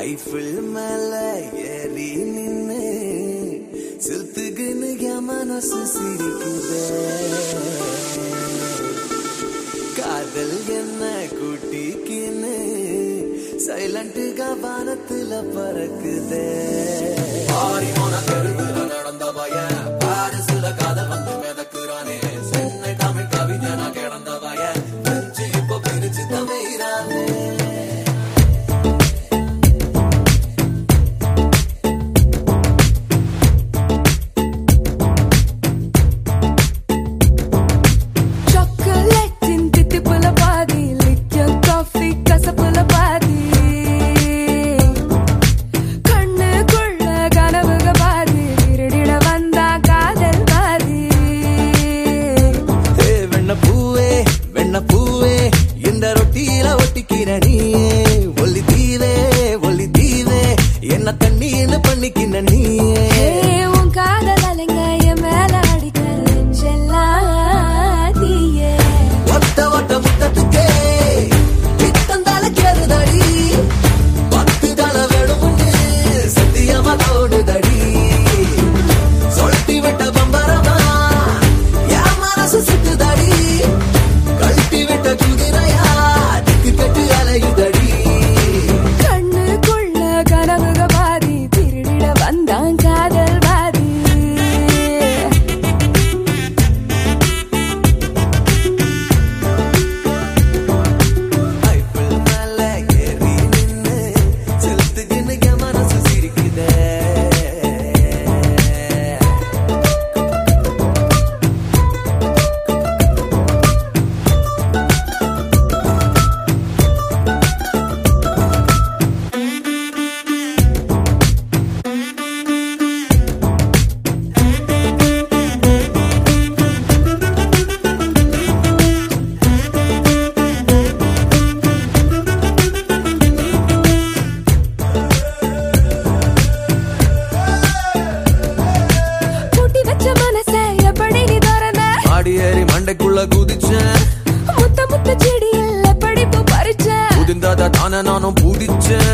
Eiffel மேல ஏறி நின்னு சில்த்துக்குன்னு என் மனசு சிரிக்குதே காதல் என்ன கூட்டிக்கின்னு சைலண்ட்டுக வானத்துல பறக்குதே ஆரி போன தெருவுல நடந்த பையன் பாரிசுல காதல் வந்து மிதக்குறானே சென்னை தமிழ் கவிஞனா கிடந்த பையன் பிரிச்சு இப்போ பிரிச்சு தமைறானே சாக்லேட்டின் தித்திப்புல பாதி லிக்கர் காஃபி கசப்புல பாதி கண்ணுக்குள்ள கனவுக பாதி திருடிட வந்தா காதல் பாதி ஏ வெண்ண பூவே வெண்ண பூவே இந்த ரொட்டியில ஒட்டிக்கிற நீயே ஒல்லி தீவே ஒல்லி தீவே என்ன தண்ணின்னு பண்ணிக்கின நீயே ஏ, உன் காதல் அலைங்க என் மேல அடிக்க நெஞ்செல்லாம் நீயே ஒத்த ஒட்ட முத்தத்துக்கே பித்தந்தால கேறுதடி பத்து தலை வேணும்னு சத்தியமா தோணுதடி சொல்லிட்டு விட்ட பம்பரமா என் மனசு சுத்துதடி கழட்டி விட்ட குதிரையா திக்கு கட்டு அலையுதடி கண்ணுக்குள்ள கனவுக பாதி திருடிட வந்தான் காதல் பாதி ஐபிள் மேல ஏறி நின்னு செலுத்துக்குன்னு என் மனசு சிரிக்குதே பூட்டி வச்ச மனச எப்படி நீ திறந்த ஆடி ஏறி மண்டைக்குள்ள குதிச்சேன் முத்த முத்த செடியில் எப்படி பூ பறிச்ச புதிந்தாத தானே நானும் பூடிச்சேன்